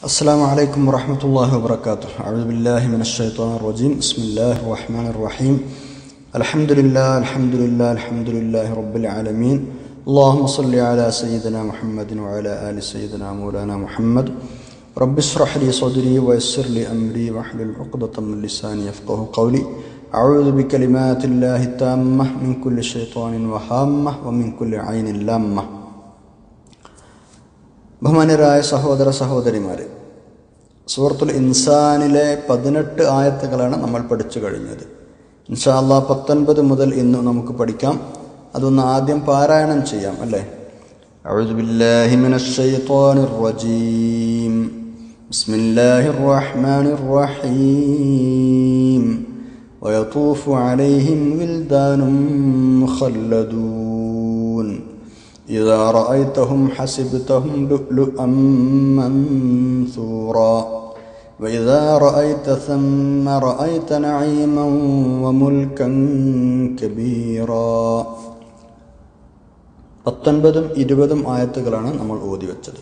السلام عليكم ورحمة الله وبركاته أعوذ بالله من الشيطان الرجيم بسم الله الرحمن الرحيم الحمد لله الحمد لله الحمد لله رب العالمين اللهم صل على سيدنا محمد وعلى آل سيدنا مولانا محمد رب اشرح لي صدري ويسر لي أمري واحلل عقدة من لساني يفقه قولي أعوذ بكلمات الله التامة من كل شيطان وهامة ومن كل عين لامة ബഹുമാന്യരായ സഹോദര സഹോദരിമാരെ സൂറത്തുൽ ഇൻസാനിലെ പതിനെട്ട് ആയത്തുകളാണ് നമ്മൾ പഠിച്ചു കഴിഞ്ഞത് ഇൻഷാല്ലാ പത്തൊൻപത് മുതൽ ഇന്ന് നമുക്ക് പഠിക്കാം അതൊന്ന് ആദ്യം പാരായണം ചെയ്യാം അല്ലേ أعوذ بالله من الشيطان الرجيم بسم الله الرحمن الرحيم ويطوف عليهم ولدان مخلدون إذا رأيتهم حسبتهم لؤلؤا منثورا وإذا رأيت ثم رأيت نعيما وملكا كبيرا പത്തൊൻപതും ഇരുപതും ആയത്തുകളാണ് നമ്മൾ ഓതി വെച്ചത്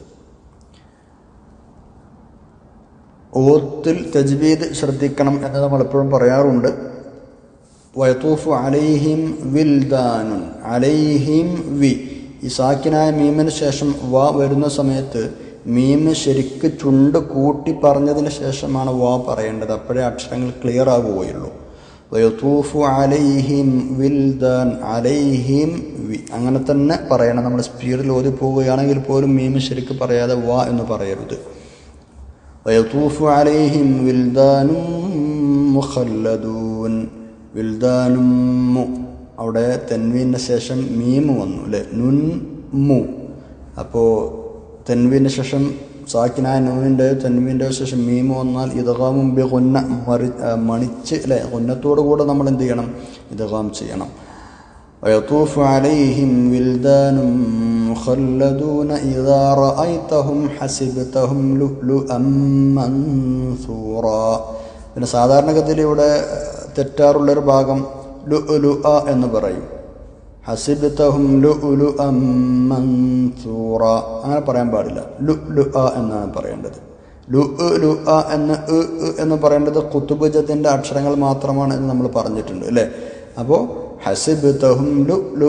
ഓത്തിൽ തജ്വീദ് ശ്രദ്ധിക്കണം എന്ന് നമ്മൾ എപ്പോഴും പറയാറുണ്ട് വയത്തൂഫു അലൈഹിം വിൽദാനുൻ അലൈഹിം വി ഈ സാക്കിനായ മീമിന് ശേഷം വ വരുന്ന സമയത്ത് മീമ് ശരിക്ക് ചുണ്ട് കൂട്ടി പറഞ്ഞതിന് ശേഷമാണ് വ പറയേണ്ടത് അപ്പോഴേ അക്ഷരങ്ങൾ ക്ലിയർ ആകുകയുള്ളൂ വയത്തൂഫു അലൈഹിം വിൽദാൻ അലൈഹിം വി അങ്ങനെ തന്നെ പറയണം നമ്മൾ സ്പീഡിൽ ഓതി പോവുകയാണെങ്കിൽ പോലും മീമ് ശരിക്ക് പറയാതെ വ എന്ന് പറയരുത് വയത്തൂഫു അലൈഹിം വിൽദാനും മുഖല്ലദൂൻ വിൽദാനും മു അവിടെ തെൻവീന് ശേഷം മീമ് വന്നു അല്ലേ നുൻ മു അപ്പോൾ തെൻവീന് ശേഷം സാക്കിനായ നൂനിൻ്റെ തെൻവീൻ്റെ ശേഷം മീമ് വന്നാൽ ഇതകാമും ബി കൊന്ന മറി മണിച്ച് അല്ലേ കൊന്നത്തോടു കൂടെ നമ്മൾ എന്ത് ചെയ്യണം ഇതകാം ചെയ്യണം ويطوف عليهم ولدان مخلدون إذا رأيتهم حسبتهم لؤلؤا منثورا പിന്നെ സാധാരണഗതിയിൽ ഇവിടെ തെറ്റാറുള്ളൊരു ഭാഗം ലു ലു അ എന്ന് പറയും ഹസിബത്തഹും ലു ഉലു മൻസൂറ അങ്ങനെ പറയാൻ പാടില്ല ലു ലു അ എന്നാണ് പറയേണ്ടത് ലു ലു അ എന്ന് എന്ന് പറയേണ്ടത് കുത്തുബുജത്തിൻ്റെ അക്ഷരങ്ങൾ മാത്രമാണ് എന്ന് നമ്മൾ പറഞ്ഞിട്ടുണ്ട് അല്ലേ അപ്പോൾ ഹസിബത്തഹും ലു ലു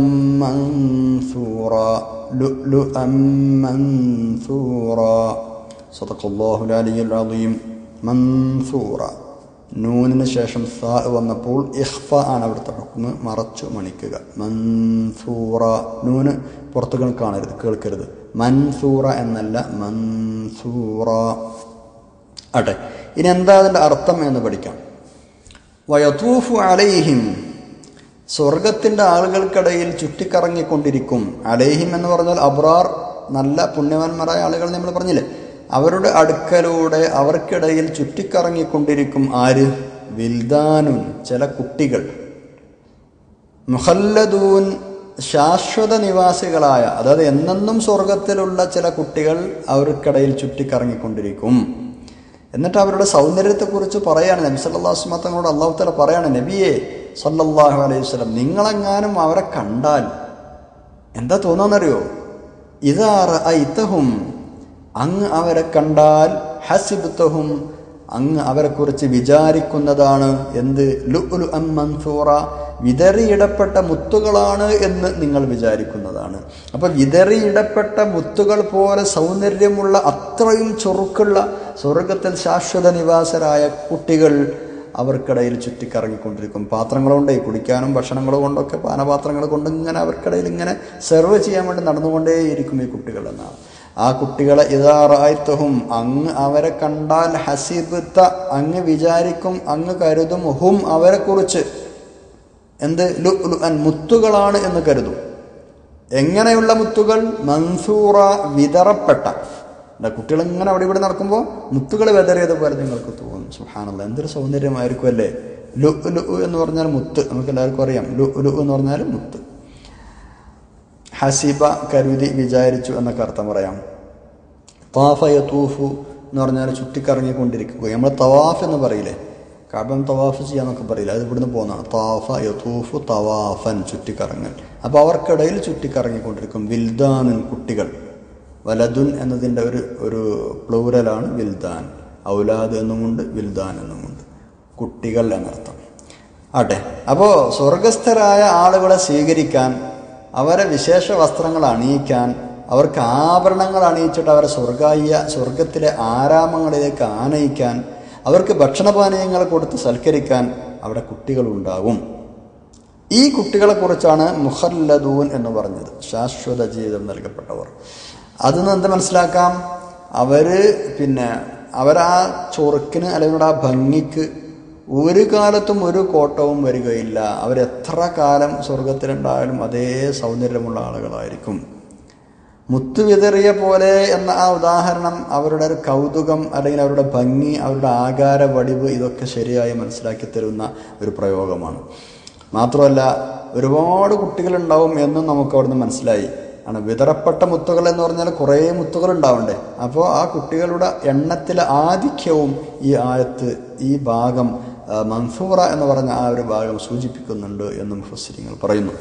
മൻസൂറ ലു ലു മൻസൂറ സദഖല്ലാഹുൽ അലിയുൽ അലീം മൻസൂറ നൂനിന് ശേഷം സാ വന്നപ്പോൾ ഇഹ്ഫ ആണ് അവിടുത്തെ ഹുക്മ് മറച്ചു മണിക്കുക മൻസൂറ നൂന് പുറത്തുകൾ കാണരുത് കേൾക്കരുത് മൻസൂറ എന്നല്ല മൻസൂറ ആട്ടെ ഇനി എന്താ അതിൻ്റെ അർത്ഥം എന്ന് പഠിക്കാം വയതൂഫു അലൈഹിം സ്വർഗത്തിൻ്റെ ആളുകൾക്കിടയിൽ ചുറ്റിക്കറങ്ങിക്കൊണ്ടിരിക്കും അലൈഹിം എന്ന് പറഞ്ഞാൽ അബ്രാർ നല്ല പുണ്യവാന്മാരായ ആളുകൾ നമ്മൾ പറഞ്ഞില്ലേ അവരുടെ അടുക്കലൂടെ അവർക്കിടയിൽ ചുറ്റിക്കറങ്ങിക്കൊണ്ടിരിക്കും ആര് വിൽദാനുൻ ചില കുട്ടികൾ മുഹല്ലദൂൻ ശാശ്വത നിവാസികളായ അതായത് എന്നെന്നും സ്വർഗത്തിലുള്ള ചില കുട്ടികൾ അവർക്കിടയിൽ ചുറ്റിക്കറങ്ങിക്കൊണ്ടിരിക്കും എന്നിട്ട് അവരുടെ സൗന്ദര്യത്തെക്കുറിച്ച് പറയാണ് നബി സല്ലാസ്മ തങ്ങളോട് അള്ളാഹുത്തല പറയാണ് നബിയെ സല്ലല്ലാഹു അലൈഹി വസ്ലം നിങ്ങളെങ്ങാനും അവരെ കണ്ടാൽ എന്താ തോന്നാന്നറിയോ ഇതാറ ഐത്തഹും അങ്ങ് അവരെ കണ്ടാൽ ഹസിബുത്തഹും അങ്ങ് അവരെക്കുറിച്ച് വിചാരിക്കുന്നതാണ് എന്ത് ലുഉലു അം മൻസൂറ വിതറിയിടപ്പെട്ട മുത്തുകളാണ് എന്ന് നിങ്ങൾ വിചാരിക്കുന്നതാണ് അപ്പം വിതറിയിടപ്പെട്ട മുത്തുകൾ പോലെ സൗന്ദര്യമുള്ള അത്രയും ചൊറുക്കുള്ള സ്വർഗത്തിൽ ശാശ്വത നിവാസരായ കുട്ടികൾ അവർക്കിടയിൽ ചുറ്റിക്കറങ്ങിക്കൊണ്ടിരിക്കും പാത്രങ്ങളുണ്ടേ കുടിക്കാനും ഭക്ഷണങ്ങൾ കൊണ്ടൊക്കെ പാനപാത്രങ്ങൾ കൊണ്ട് ഇങ്ങനെ അവർക്കിടയിൽ ഇങ്ങനെ സെർവ് ചെയ്യാൻ വേണ്ടി നടന്നുകൊണ്ടേയിരിക്കും ഈ കുട്ടികൾ എന്നാണ് ആ കുട്ടികളെ ഇതാറായത്തഹും അങ്ങ് അവരെ കണ്ടാൽ ഹസിബത്ത അങ്ങ് വിചാരിക്കും അങ്ങ് കരുതും ഹും അവരെക്കുറിച്ച് എന്ത് ലു ലു അൻ മുത്തുകളാണ് എന്ന് കരുതും എങ്ങനെയുള്ള മുത്തുകൾ മൻസൂറ വിതറപ്പെട്ട എന്താ കുട്ടികൾ ഇങ്ങനെ അവിടെ ഇവിടെ നടക്കുമ്പോൾ മുത്തുകൾ വിതറിയതുപോലെ നിങ്ങൾക്ക് തോന്നും സുഹാനല്ല എന്തൊരു സൗന്ദര്യമായിരിക്കും അല്ലേ ലു ലു എന്ന് പറഞ്ഞാൽ മുത്ത് നമുക്ക് എല്ലാവർക്കും അറിയാം ലു ലു എന്ന് പറഞ്ഞാൽ മുത്ത് ഹസിബ കരുതി വിചാരിച്ചു എന്നൊക്കെ അർത്ഥം പറയാം താഫ യത്തൂഫു എന്ന് പറഞ്ഞാൽ ചുറ്റിക്കറങ്ങിക്കൊണ്ടിരിക്കുക നമ്മൾ തവാഫ് എന്ന് പറയില്ലേ കാബം തവാഫ് ചെയ്യാന്നൊക്കെ പറയില്ല അത് ഇവിടുന്ന് പോകുന്നതാണ് താഫ യത്തൂഫു തവാഫൻ ചുറ്റിക്കറങ്ങൽ അപ്പോൾ അവർക്കിടയിൽ ചുറ്റിക്കറങ്ങിക്കൊണ്ടിരിക്കും വിൽദാനൻ കുട്ടികൾ വലതുൻ എന്നതിൻ്റെ ഒരു ഒരു പ്ലൂരലാണ് വിൽദാൻ ഔലാദ് എന്നുമുണ്ട് വിൽദാൻ എന്നുമുണ്ട് കുട്ടികൾ എന്നർത്ഥം ആട്ടെ അപ്പോൾ സ്വർഗസ്ഥരായ ആളുകളെ സ്വീകരിക്കാൻ അവരെ വിശേഷ വസ്ത്രങ്ങൾ അണിയിക്കാൻ അവർക്ക് ആഭരണങ്ങൾ അണിയിച്ചിട്ട് അവരെ സ്വർഗായ സ്വർഗത്തിലെ ആരാമങ്ങളിലേക്ക് ആനയിക്കാൻ അവർക്ക് ഭക്ഷണപാനീയങ്ങൾ കൊടുത്ത് സൽക്കരിക്കാൻ അവിടെ കുട്ടികളുണ്ടാകും ഈ കുട്ടികളെക്കുറിച്ചാണ് മുഹല്ലദൂൻ എന്ന് പറഞ്ഞത് ശാശ്വത ജീവിതം നൽകപ്പെട്ടവർ അതിൽ നിന്ന് എന്ത് മനസ്സിലാക്കാം അവര് പിന്നെ അവരാ ചൊറുക്കിന് അല്ലെങ്കിൽ ആ ഭംഗിക്ക് ഒരു കാലത്തും ഒരു കോട്ടവും വരികയില്ല അവരെത്ര കാലം സ്വർഗത്തിലുണ്ടായാലും അതേ സൗന്ദര്യമുള്ള ആളുകളായിരിക്കും മുത്തു വിതറിയ പോലെ എന്ന ആ ഉദാഹരണം അവരുടെ ഒരു കൗതുകം അല്ലെങ്കിൽ അവരുടെ ഭംഗി അവരുടെ ആകാര വടിവ് ഇതൊക്കെ ശരിയായി മനസ്സിലാക്കി തരുന്ന ഒരു പ്രയോഗമാണ് മാത്രമല്ല ഒരുപാട് കുട്ടികളുണ്ടാവും എന്നും നമുക്ക് അവിടുന്ന് മനസ്സിലായി ആണ് വിതറപ്പെട്ട മുത്തുകൾ എന്ന് പറഞ്ഞാൽ കുറേ മുത്തുകൾ ഉണ്ടാവണ്ടേ അപ്പോൾ ആ കുട്ടികളുടെ എണ്ണത്തിലെ ആധിക്യവും ഈ ആയത്ത് ഈ ഭാഗം ആ, മൻസൂറ എന്ന് പറഞ്ഞ ആ ഒരു ഭാഗം സൂചിപ്പിക്കുന്നുണ്ട് എന്നും മുഫസ്സിരിങ്ങൾ പറയുന്നു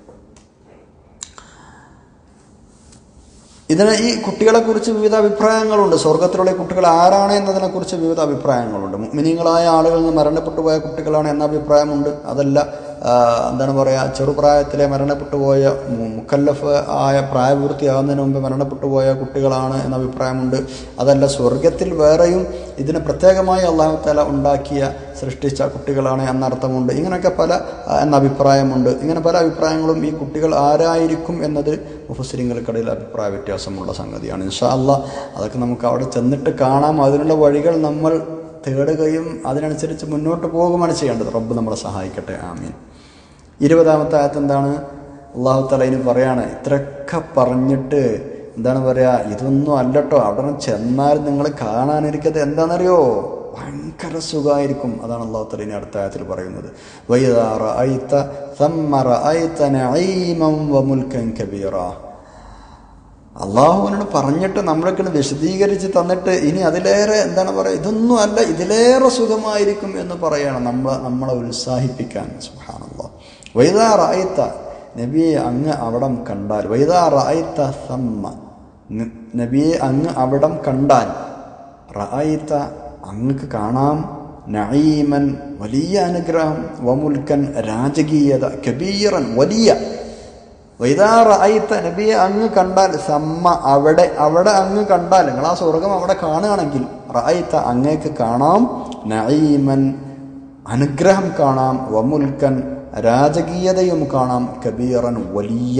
ഇതിന് ഈ കുട്ടികളെക്കുറിച്ച് വിവിധ അഭിപ്രായങ്ങളുണ്ട് സ്വർഗത്തിലുള്ള ഈ കുട്ടികൾ ആരാണ് എന്നതിനെക്കുറിച്ച് വിവിധ അഭിപ്രായങ്ങളുണ്ട് മിനിങ്ങളായ ആളുകളിൽ നിന്ന് മരണപ്പെട്ടു പോയ കുട്ടികളാണ് എന്ന അഭിപ്രായമുണ്ട് അതല്ല ആ, എന്താണ് പറയുക ചെറുപ്രായത്തിലെ മരണപ്പെട്ടു പോയ മു- മുക്കല്ലഫ് ആയ പ്രായപൂർത്തിയാകുന്നതിന് മുമ്പ് മരണപ്പെട്ടു പോയ കുട്ടികളാണ് എന്ന അഭിപ്രായമുണ്ട് അതല്ല സ്വർഗത്തിൽ വേറെയും ഇതിന് പ്രത്യേകമായി അള്ളാഹു താല ഉണ്ടാക്കിയ സൃഷ്ടിച്ച കുട്ടികളാണ് എന്നർത്ഥമുണ്ട് ഇങ്ങനെയൊക്കെ പല ആ, എന്ന അഭിപ്രായമുണ്ട് ഇങ്ങനെ പല അഭിപ്രായങ്ങളും ഈ കുട്ടികൾ ആരായിരിക്കും എന്നത് മുഫസിരിങ്ങൾക്കിടയിൽ അഭിപ്രായ വ്യത്യാസമുള്ള സംഗതിയാണ് ഇൻഷാ അല്ലാ അതൊക്കെ നമുക്ക് അവിടെ ചെന്നിട്ട് കാണാം അതിനുള്ള വഴികൾ നമ്മൾ തേടുകയും അതിനനുസരിച്ച് മുന്നോട്ട് പോകുകയാണ് ചെയ്യേണ്ടത് റബ്ബ് നമ്മളെ സഹായിക്കട്ടെ ആമീൻ ഇരുപതാമത്തെ ആയത്ത് എന്താണ് അള്ളാഹു തലയിന് പറയാണ് ഇത്രയൊക്കെ പറഞ്ഞിട്ട് എന്താണ് പറയുക ഇതൊന്നും അല്ലട്ടോ അവിടെ ചെന്നാൽ നിങ്ങൾ കാണാനിരിക്കത് എന്താണെന്നറിയോ ഭയങ്കര സുഖമായിരിക്കും അതാണ് അള്ളാഹു തലയിന് അടുത്ത ആയത്തിൽ പറയുന്നത് വൈദാറ ഐത്ത സമ്മറ ഐത്ത നഈമം വമുൽക്കൻ കബീറ അള്ളാഹുവിനോട് പറഞ്ഞിട്ട് നമ്മളൊക്കെ വിശദീകരിച്ച് തന്നിട്ട് ഇനി അതിലേറെ എന്താണ് പറയുക ഇതൊന്നും അല്ല ഇതിലേറെ സുഖമായിരിക്കും എന്ന് പറയണം നമ്മളെ നമ്മളെ ഉത്സാഹിപ്പിക്കാൻ സുഹാനുള്ള വൈദാ റായിത്ത നബിയെ അങ്ങ് അവിടം കണ്ടാൽ വൈദാ റായിത്ത സമ്മ ന- നബിയെ അങ്ങ് അവിടം കണ്ടാൽ റായിത്ത അങ്ങക്ക് കാണാം നഈമൻ വലിയ അനുഗ്രഹം വമുൽക്കൻ രാജകീയത കബീറൻ വലിയ വൈതാറയിത്ത നബിയെ അങ്ങ് കണ്ടാൽ സമ്മ അവിടെ അവിടെ അങ്ങ് കണ്ടാൽ നിങ്ങൾ ആ സ്വർഗം അവിടെ കാണുകയാണെങ്കിൽ റഅയ്ത്ത അങ്ങേക്ക് കാണാം നഈമൻ അനുഗ്രഹം കാണാം വമുൽക്കൻ രാജകീയതയും കാണാം കബീറൻ വലിയ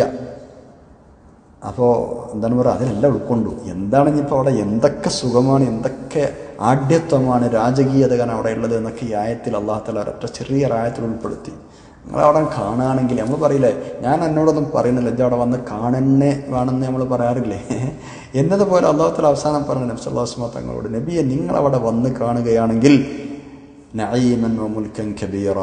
അപ്പോൾ എന്താണ് പറയുക അതിനെല്ലാം ഉൾക്കൊണ്ടു എന്താണ് ഇനിയിപ്പോൾ അവിടെ എന്തൊക്കെ സുഖമാണ് എന്തൊക്കെ ആഢ്യത്വമാണ് രാജകീയതകാണ് അവിടെ ഉള്ളത് എന്നൊക്കെ ഈ ആയത്തിൽ അള്ളാഹത്തല ഒരൊറ്റ ചെറിയ ആയത്തിൽ ഉൾപ്പെടുത്തി നിങ്ങളവിടെ കാണുകയാണെങ്കിൽ നമ്മൾ പറയില്ലേ ഞാൻ എന്നോടൊന്നും പറയുന്നില്ല ഇജ്ജ് അവിടെ വന്ന് കാണുന്നേ വേണമെന്ന് നമ്മൾ പറയാറില്ലേ എന്നതുപോലെ അള്ളാഹത്തല അവസാനം പറഞ്ഞ നബ്സല്ലാസ്മ തങ്ങളോട് നബിയെ നിങ്ങളവിടെ വന്ന് കാണുകയാണെങ്കിൽ നഈമൻ മുൽക്കൻ കബീറ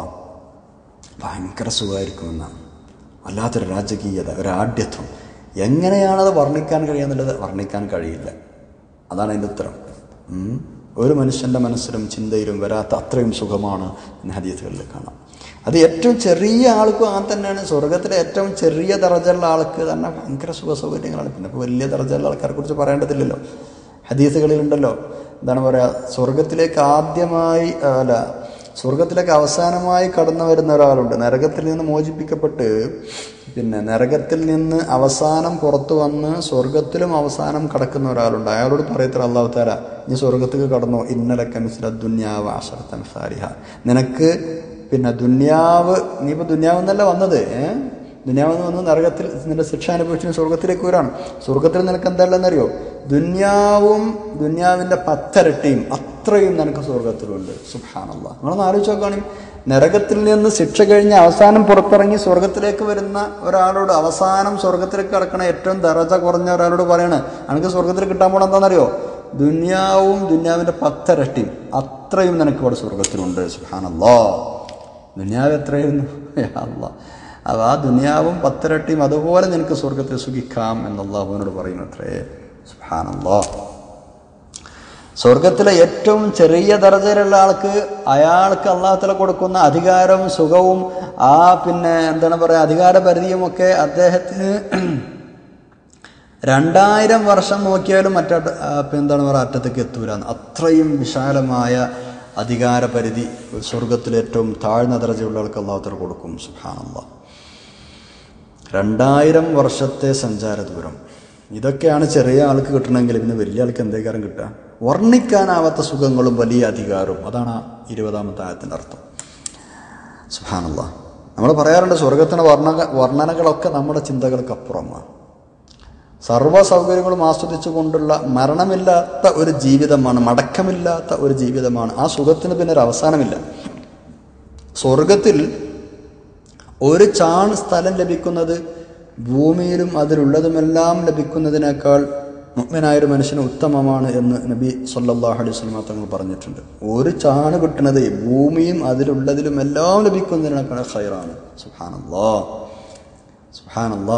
ഭയങ്കര സുഖമായിരിക്കുമെന്നാണ് വല്ലാത്തൊരു രാജകീയത ഒരു ആഢ്യത്വം എങ്ങനെയാണത് വർണ്ണിക്കാൻ കഴിയുന്നുള്ളത് വർണ്ണിക്കാൻ കഴിയില്ല അതാണ് അതിൻ്റെ ഉത്തരം ഉം. ഒരു മനുഷ്യൻ്റെ മനസ്സിലും ചിന്തയിലും വരാത്ത അത്രയും സുഖമാണ് എന്ന് ഹദീസുകളിൽ കാണാം അത് ഏറ്റവും ചെറിയ ആൾക്കും അങ്ങനെ തന്നെയാണ് സ്വർഗത്തിലെ ഏറ്റവും ചെറിയ ദർജയുള്ള ആൾക്ക് തന്നെ ഭയങ്കര സുഖ സൗകര്യങ്ങളാണ് പിന്നെ ഇപ്പോൾ വലിയ ദർജയുള്ള ആൾക്കാരെ കുറിച്ച് പറയേണ്ടതില്ലല്ലോ ഹദീസുകളിലുണ്ടല്ലോ എന്താണ് പറയുക സ്വർഗത്തിലേക്ക് ആദ്യമായി ആ, അല്ല സ്വർഗത്തിലേക്ക് അവസാനമായി കടന്നു വരുന്ന ഒരാളുണ്ട് നരകത്തിൽ നിന്ന് മോചിപ്പിക്കപ്പെട്ട് പിന്നെ നരകത്തിൽ നിന്ന് അവസാനം പുറത്തു വന്ന് സ്വർഗത്തിലും അവസാനം കടക്കുന്ന ഒരാളുണ്ട് അയാളോട് പറയത്ര അള്ളാഹു താര നീ സ്വർഗത്തേക്ക് കടന്നു ഇന്നലക്കെ മിസ്ല ദുന്യാവ് അഷറത്തൻ സാരിഹ നിനക്ക് പിന്നെ ദുന്യാവ് നീ ഇപ്പൊ ദുന്യാവ് എന്നല്ല വന്നത് ഏഹ് ദുന്യാവെന്ന് വന്ന് നരകത്തിൽ നിന്റെ ശിക്ഷ അനുഭവിച്ചു സ്വർഗത്തിലേക്ക് വരാണ് സ്വർഗത്തിൽ നിനക്ക് എന്താണെന്നറിയോ ദുന്യാവും ദുന്യാവിന്റെ പത്തരട്ടിയും അത്രയും നിനക്ക് സ്വർഗത്തിലുണ്ട് സുഹാനല്ല നിങ്ങളൊന്ന് ആലോചിച്ച് നോക്കുകയാണെങ്കിൽ നരകത്തിൽ നിന്ന് ശിക്ഷ കഴിഞ്ഞ് അവസാനം പുറത്തിറങ്ങി സ്വർഗത്തിലേക്ക് വരുന്ന ഒരാളോട് അവസാനം സ്വർഗത്തിലേക്ക് കിടക്കണ ഏറ്റവും ദറജ കുറഞ്ഞ ഒരാളോട് പറയണ എനിക്ക് സ്വർഗത്തിൽ കിട്ടാൻ പോണ എന്താണെന്നറിയോ ദുന്യാവും ദുന്യാവിന്റെ പത്തരട്ടിയും അത്രയും നിനക്ക് ഇവിടെ സ്വർഗത്തിലുണ്ട് സുഹാനല്ലോ ദുന്യാവ് എത്രയായിരുന്നു അല്ല അപ്പോൾ ആ ദുനിയാവും പത്തിരട്ടിയും അതുപോലെ നിനക്ക് സ്വർഗത്തെ സുഖിക്കാം എന്നുള്ള അവനോട് പറയുന്നു അത്രേ സുഹാനല്ലോ സ്വർഗത്തിലെ ഏറ്റവും ചെറിയ ദർജയിലുള്ള ആൾക്ക് അയാൾക്ക് അള്ളാഹത്തില കൊടുക്കുന്ന അധികാരവും സുഖവും ആ പിന്നെ എന്താണ് പറയുക അധികാര പരിധിയും ഒക്കെ അദ്ദേഹത്തിന് രണ്ടായിരം വർഷം നോക്കിയാലും മറ്റേ എന്താണ് പറയുക അറ്റത്തേക്ക് എത്തൂല അത്രയും വിശാലമായ അധികാര പരിധി സ്വർഗത്തിലെ ഏറ്റവും താഴ്ന്ന ദർജയുള്ള ആൾക്ക് അള്ളാഹുത്തർ കൊടുക്കും സുഹാനല്ല രണ്ടായിരം വർഷത്തെ സഞ്ചാര ദൂരം ഇതൊക്കെയാണ് ചെറിയ ആൾക്ക് കിട്ടണമെങ്കിൽ പിന്നെ വലിയ ആൾക്ക് എന്തേക്കാരം കിട്ടുക വർണ്ണിക്കാനാവാത്ത സുഖങ്ങളും വലിയ അധികാരവും അതാണ് ആ ഇരുപതാമത്തെ ആയത്തിൻ്റെ അർത്ഥം സുഹാനല്ല നമ്മൾ പറയാറുണ്ട് സ്വർഗത്തിൻ്റെ വർണ്ണ വർണ്ണനകളൊക്കെ നമ്മുടെ ചിന്തകൾക്കപ്പുറമാണ് സർവ്വ സൗകര്യങ്ങളും ആസ്വദിച്ചു കൊണ്ടുള്ള മരണമില്ലാത്ത ഒരു ജീവിതമാണ് മടക്കമില്ലാത്ത ഒരു ജീവിതമാണ് ആ സുഖത്തിന് പിന്നെ ഒരു അവസാനമില്ല സ്വർഗത്തിൽ ഒരു ചാൺ സ്ഥലം ലഭിക്കുന്നത് ഭൂമിയിലും അതിലുള്ളതുമെല്ലാം ലഭിക്കുന്നതിനേക്കാൾ മുഗ്മനായൊരു മനുഷ്യന് ഉത്തമമാണ് എന്ന് നബി സല്ലാഹു അലൈഹി സ്വലമ തങ്ങൾ പറഞ്ഞിട്ടുണ്ട് ഒരു ചാണ് കിട്ടുന്നത് ഭൂമിയും അതിലുള്ളതിലും എല്ലാം ലഭിക്കുന്നതിനേക്കാൾ ഹൈറാണ് സുഹാനല്ലാ സുഹാനല്ലാ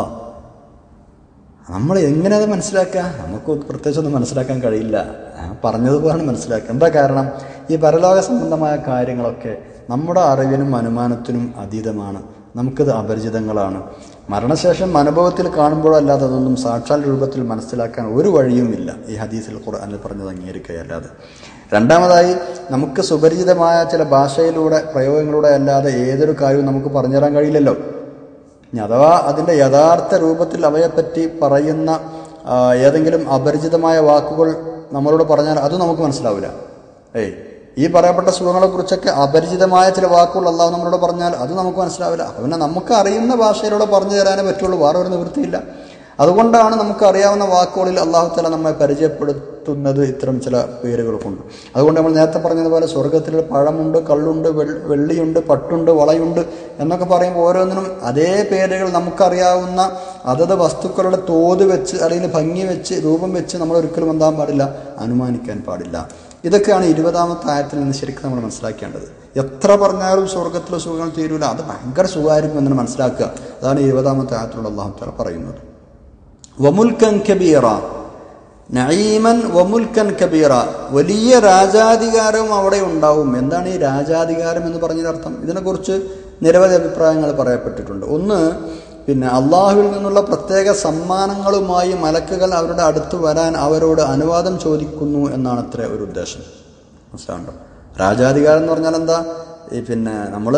നമ്മൾ എങ്ങനെ അത് മനസ്സിലാക്കുക നമുക്ക് പ്രത്യേകിച്ചൊന്നും മനസ്സിലാക്കാൻ കഴിയില്ല പറഞ്ഞതുപോലെയാണ് മനസ്സിലാക്കുക എന്താ കാരണം ഈ പരലോക സംബന്ധമായ കാര്യങ്ങളൊക്കെ നമ്മുടെ അറിവിനും അനുമാനത്തിനും അതീതമാണ് നമുക്കത് അപരിചിതങ്ങളാണ് മരണശേഷം അനുഭവത്തിൽ കാണുമ്പോഴല്ലാതെ അതൊന്നും സാക്ഷാൽ രൂപത്തിൽ മനസ്സിലാക്കാൻ ഒരു വഴിയുമില്ല ഈ ഹദീസിൽ ഖുർആനിൽ പറഞ്ഞത് അംഗീകരിക്കുകയല്ലാതെ രണ്ടാമതായി നമുക്ക് സുപരിചിതമായ ചില ഭാഷയിലൂടെ പ്രയോഗങ്ങളിലൂടെ അല്ലാതെ ഏതൊരു കാര്യവും നമുക്ക് പറഞ്ഞുതരാൻ കഴിയില്ലല്ലോ ഇനി അഥവാ അതിൻ്റെ യഥാർത്ഥ രൂപത്തിൽ അവയെപ്പറ്റി പറയുന്ന ഏതെങ്കിലും അപരിചിതമായ വാക്കുകൾ നമ്മളോട് പറഞ്ഞാൽ അത് നമുക്ക് മനസ്സിലാവില്ല ഏയ് ഈ പറയപ്പെട്ട സുഖങ്ങളെക്കുറിച്ചൊക്കെ അപരിചിതമായ ചില വാക്കുകൾ അള്ളാഹു നമ്മളോട് പറഞ്ഞാൽ അത് നമുക്ക് മനസ്സിലാവില്ല അപ്പോൾ പിന്നെ നമുക്ക് അറിയുന്ന ഭാഷയിലൂടെ പറഞ്ഞു തരാനേ പറ്റുള്ളൂ വേറെ ഒരു നിവൃത്തിയില്ല അതുകൊണ്ടാണ് നമുക്ക് അറിയാവുന്ന വാക്കുകളിൽ അള്ളാഹു തല നമ്മെ പരിചയപ്പെടുത്തുന്നത് ഇത്തരം ചില പേരുകൾ കൊണ്ട് അതുകൊണ്ട് നമ്മൾ നേരത്തെ പറഞ്ഞതുപോലെ സ്വർഗത്തിൽ പഴമുണ്ട് കള്ളുണ്ട് വെള്ളിയുണ്ട് പട്ടുണ്ട് വളയുണ്ട് എന്നൊക്കെ പറയുമ്പോൾ ഓരോന്നിനും അതേ പേരുകൾ നമുക്കറിയാവുന്ന അതത് വസ്തുക്കളുടെ തോത് വെച്ച് അല്ലെങ്കിൽ ഭംഗി വെച്ച് രൂപം വെച്ച് നമ്മൾ ഒരിക്കലും എന്താൻ പാടില്ല അനുമാനിക്കാൻ പാടില്ല ഇതൊക്കെയാണ് ഇരുപതാമത്തെ ആയത്തിൽ നിന്ന് ശരിക്കും നമ്മൾ മനസ്സിലാക്കേണ്ടത് എത്ര പറഞ്ഞാലും സ്വർഗത്തിലെ സുഖങ്ങൾ തീരൂല അത് ഭയങ്കര സുഖമായിരിക്കും എന്ന് മനസ്സിലാക്കുക അതാണ് ഇരുപതാമത്തെ ആയത്തിലുള്ള അള്ളാഹു താല പറയുന്നത് വമുൽക്കൻ കബീറ നഈമൻ വമുൽക്കൻ കബീറ വലിയ രാജാധികാരവും അവിടെ ഉണ്ടാവും എന്താണ് ഈ രാജാധികാരം എന്ന് പറഞ്ഞതിനർത്ഥം ഇതിനെക്കുറിച്ച് നിരവധി അഭിപ്രായങ്ങൾ പറയപ്പെട്ടിട്ടുണ്ട് ഒന്ന് പിന്നെ അള്ളാഹുവിൽ നിന്നുള്ള പ്രത്യേക സമ്മാനങ്ങളുമായി മലക്കുകൾ അവരുടെ അടുത്ത് വരാൻ അവരോട് അനുവാദം ചോദിക്കുന്നു എന്നാണ് അത്ര ഒരു ഉദ്ദേശം മനസ്സിലാണ്ടോ രാജാധികാരം എന്ന് പറഞ്ഞാൽ എന്താ ഈ പിന്നെ നമ്മൾ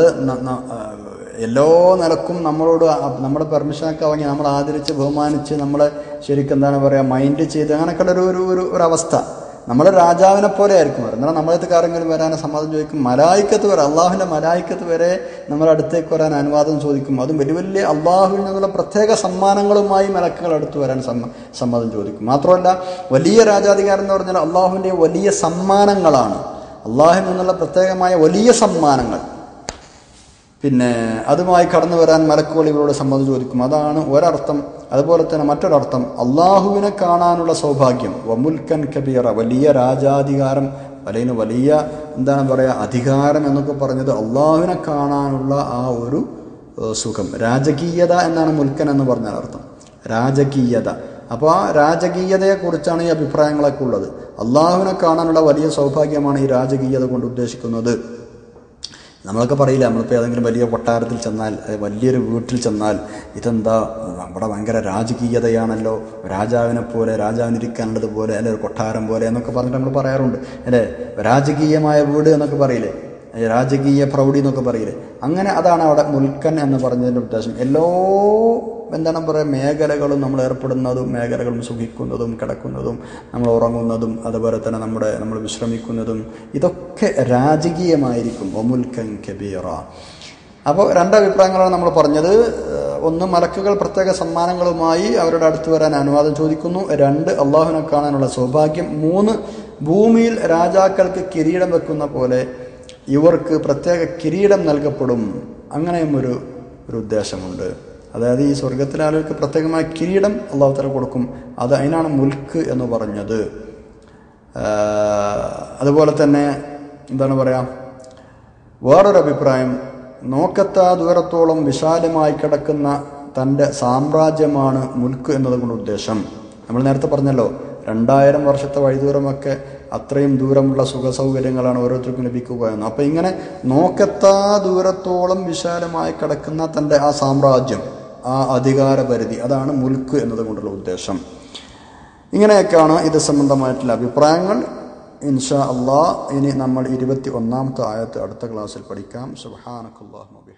എല്ലാ നിലക്കും നമ്മളോട് നമ്മുടെ പെർമിഷനൊക്കെ വാങ്ങി നമ്മൾ ആദരിച്ച് ബഹുമാനിച്ച് നമ്മളെ ശരിക്കും എന്താണ് പറയുക മൈൻഡ് ചെയ്ത് അങ്ങനെയൊക്കെയുള്ള ഒരു ഒരു ഒരു ഒരവസ്ഥ നമ്മൾ രാജാവിനെ പോലെ ആയിരിക്കും എന്നാൽ നമ്മളടുത്ത് ആരെങ്കിലും വരാൻ സമ്മതം ചോദിക്കും മലായിക്കത്ത് വരെ അള്ളാഹുവിൻ്റെ മലായിക്കത്ത് വരെ നമ്മുടെ അടുത്തേക്ക് വരാൻ അനുവാദം ചോദിക്കും അതും വലിയ വലിയ അള്ളാഹുവിൽ നിന്നുള്ള പ്രത്യേക സമ്മാനങ്ങളുമായി മലക്കുകൾ അടുത്ത് വരാൻ സമ്മ സമ്മതം ചോദിക്കും മാത്രമല്ല വലിയ രാജാധികാരം എന്ന് പറഞ്ഞാൽ അള്ളാഹുവിൻ്റെ വലിയ സമ്മാനങ്ങളാണ് അള്ളാഹുവിൽ നിന്നുള്ള പ്രത്യേകമായ വലിയ സമ്മാനങ്ങൾ പിന്നെ അതുമായി കടന്നു വരാൻ മലക്കുകൾ ഇവരോട് സമ്മതം ചോദിക്കും അതാണ് ഒരർത്ഥം അതുപോലെ തന്നെ മറ്റൊരർത്ഥം അള്ളാഹുവിനെ കാണാനുള്ള സൗഭാഗ്യം വമുൽക്കൻ കബീറ വലിയ രാജാധികാരം അല്ലെങ്കിൽ വലിയ എന്താണ് പറയുക അധികാരം എന്നൊക്കെ പറഞ്ഞത് അള്ളാഹുവിനെ കാണാനുള്ള ആ ഒരു സുഖം രാജകീയത എന്നാണ് മുൽക്കൻ എന്ന് പറഞ്ഞാൽ അർത്ഥം രാജകീയത അപ്പോൾ ആ രാജകീയതയെക്കുറിച്ചാണ് ഈ അഭിപ്രായങ്ങളൊക്കെ ഉള്ളത് അള്ളാഹുവിനെ കാണാനുള്ള വലിയ സൗഭാഗ്യമാണ് ഈ രാജകീയത കൊണ്ട് ഉദ്ദേശിക്കുന്നത് നമ്മളൊക്കെ പറയില്ല നമ്മളിപ്പോൾ ഏതെങ്കിലും വലിയ കൊട്ടാരത്തിൽ ചെന്നാൽ വലിയൊരു വീട്ടിൽ ചെന്നാൽ ഇതെന്താ അവിടെ ഭയങ്കര രാജകീയതയാണല്ലോ രാജാവിനെ പോലെ രാജാവിനിരിക്കാനുള്ളത് പോലെ അല്ലെ ഒരു കൊട്ടാരം പോലെ എന്നൊക്കെ പറഞ്ഞിട്ട് നമ്മൾ പറയാറുണ്ട് അല്ലേ രാജകീയമായ വീട് എന്നൊക്കെ പറയില്ലേ രാജകീയ പ്രൗഢി എന്നൊക്കെ പറയില്ലേ അങ്ങനെ അതാണ് അവിടെ മുൽക്കൻ എന്ന് പറഞ്ഞതിൻ്റെ ഉദ്ദേശം എല്ലോ എന്താണ് പറയുക മേഖലകളും നമ്മൾ ഏർപ്പെടുന്നതും മേഖലകളും സുഖിക്കുന്നതും കിടക്കുന്നതും നമ്മൾ ഉറങ്ങുന്നതും അതുപോലെ തന്നെ നമ്മുടെ നമ്മൾ വിശ്രമിക്കുന്നതും ഇതൊക്കെ രാജകീയമായിരിക്കും ഒമുൽക്കൻ കബീറ അപ്പോൾ രണ്ട് അഭിപ്രായങ്ങളാണ് നമ്മൾ പറഞ്ഞത് ഒന്ന് മലക്കുകൾ പ്രത്യേക സമ്മാനങ്ങളുമായി അവരുടെ അടുത്ത് വരാൻ അനുവാദം ചോദിക്കുന്നു രണ്ട് അള്ളാഹുവിനെ കാണാനുള്ള സൗഭാഗ്യം മൂന്ന് ഭൂമിയിൽ രാജാക്കൾക്ക് കിരീടം വെക്കുന്ന പോലെ ഇവർക്ക് പ്രത്യേക കിരീടം നൽകപ്പെടും അങ്ങനെയും ഒരു ഒരു ഉദ്ദേശമുണ്ട് അതായത് ഈ സ്വർഗത്തിലെ ആളുകൾക്ക് പ്രത്യേകമായ കിരീടം അള്ളാഹു തല കൊടുക്കും അത് അതിനാണ് മുൽക്ക് എന്ന് പറഞ്ഞത് അതുപോലെ തന്നെ എന്താണ് പറയുക വേറൊരു അഭിപ്രായം നോക്കത്താ ദൂരത്തോളം വിശാലമായി കിടക്കുന്ന തൻ്റെ സാമ്രാജ്യമാണ് മുൽക്ക് എന്നതുകൊണ്ട് ഉദ്ദേശം നമ്മൾ നേരത്തെ പറഞ്ഞല്ലോ രണ്ടായിരം വർഷത്തെ വഴിദൂരമൊക്കെ അത്രയും ദൂരമുള്ള സുഖ സൗകര്യങ്ങളാണ് ഓരോരുത്തർക്കും ലഭിക്കുക എന്ന് അപ്പം ഇങ്ങനെ നോക്കത്താ ദൂരത്തോളം വിശാലമായി കിടക്കുന്ന തൻ്റെ ആ സാമ്രാജ്യം ആ അധികാര പരിധി അതാണ് മുൽക്ക് എന്നതുകൊണ്ടുള്ള ഉദ്ദേശം ഇങ്ങനെയൊക്കെയാണ് ഇത് സംബന്ധമായിട്ടുള്ള അഭിപ്രായങ്ങൾ ഇൻഷാ അള്ളാഹ് ഇനി നമ്മൾ ഇരുപത്തി ഒന്നാമത്തെ ആയത്ത് അടുത്ത ക്ലാസ്സിൽ പഠിക്കാം സുബാനക്കല്ലാഹ്